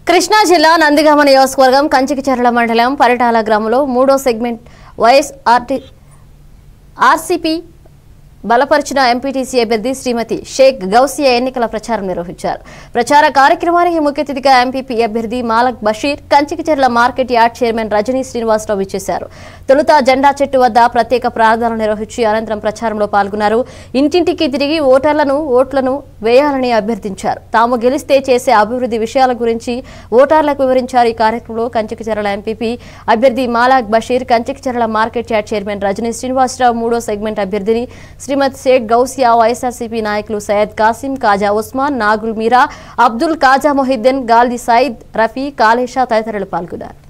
కృష్ణా జిల్లా నందిగామ నియోజకవర్గం కంచికిచెర్ల మండలం పరిటాల గ్రామంలో మూడో సెగ్మెంట్ వైఎస్ ఆర్టీ ఆర్సీపీ బలపరిచిన ఎంపీటీసీ అభ్యర్థి శ్రీమతి షేక్ గౌసియా ఎన్నికల ప్రచారం నిర్వహించారు ప్రచార కార్యక్రమానికి ముఖ్య అతిథిగా ఎంపీపీ అభ్యర్థి Malak Basheer Kanchikacherla market yard chairman Rajani Srinivasarao ఇచ్చేశారు తొలుత జెండా చెట్టు వద్ద ప్రత్యేక ప్రార్థనలు నిర్వహించి అనంతరం ప్రచారంలో పాల్గొన్నారు ఇంటింటికి తిరిగి ఓటర్లను ఓట్లను వేయాలని అభ్యర్థించారు తాము గెలిస్తే చేసే అభివృద్ధి విషయాల గురించి ఓటర్లకు వివరించారు ఈ కార్యక్రమంలో కంచికిచెర్ల ఎంపీపీ అభ్యర్థి Malak Basheer Kanchikacherla market yard chairman Rajani Srinivasarao మూడో సెగ్మెంట్ అభ్యర్థిని శ్రీమతి షేక్ గౌసియా వైఎస్ఆర్సీపీ నాయకులు సయ్యద్ కాసిం కాజా ఉస్మాన్ నాగుల్ మీరా అబ్దుల్ కాజా మొహిద్దీన్ గాల్ది సయీద్ రఫీ కాళేషా తదితరులు పాల్గొన్నారు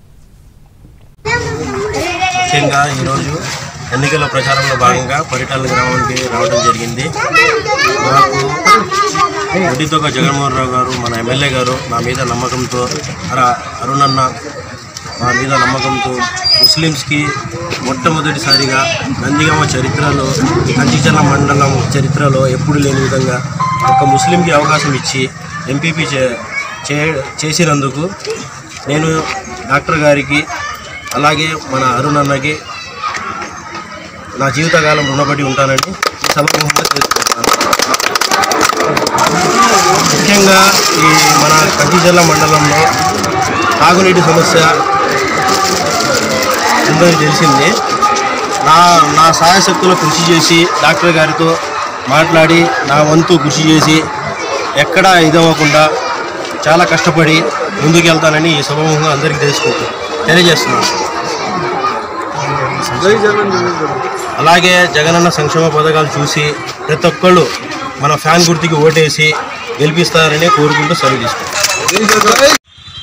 ముఖ్యంగా ఈరోజు ఎన్నికల ప్రచారంలో భాగంగా పరిటాల గ్రామానికి రావడం జరిగింది నాకు ఒడితోక జగన్మోహన్ రావు గారు మన ఎమ్మెల్యే గారు నా మీద నమ్మకంతో అర అరుణన్న మా మీద నమ్మకంతో ముస్లిమ్స్కి మొట్టమొదటిసారిగా నందిగామ చరిత్రలో కంచిచర్ల మండలం చరిత్రలో ఎప్పుడు లేని విధంగా ఒక ముస్లింకి అవకాశం ఇచ్చి ఎంపీపీ చే చే- చేసినందుకు నేను డాక్టర్ గారికి అలాగే మన అరుణ్ అన్నకి నా జీవితకాలం రుణపడి ఉంటానని సభముఖంగా తెలుసుకుంటున్నాను ముఖ్యంగా ఈ మన కంచిజల్ల మండలంలో తాగునీటి సమస్య ఉందని తెలిసింది నా నా సాయశక్తులు కృషి చేసి డాక్టర్ గారితో మాట్లాడి నా వంతు కృషి చేసి ఎక్కడా ఇదవ్వకుండా చాలా కష్టపడి ముందుకెళ్తానని ఈ సభముఖంగా అందరికీ తెలుసుకుంటూ తెలియజేస్తున్నాను అలాగే జగనన్న సంక్షేమ పథకాలు చూసి ప్రతి ఒక్కళ్ళు మన ఫ్యాన్ గుర్తుకి ఓటేసి గెలిపిస్తారని కోరుకుంటూ సెలవు తీసుకుంటాం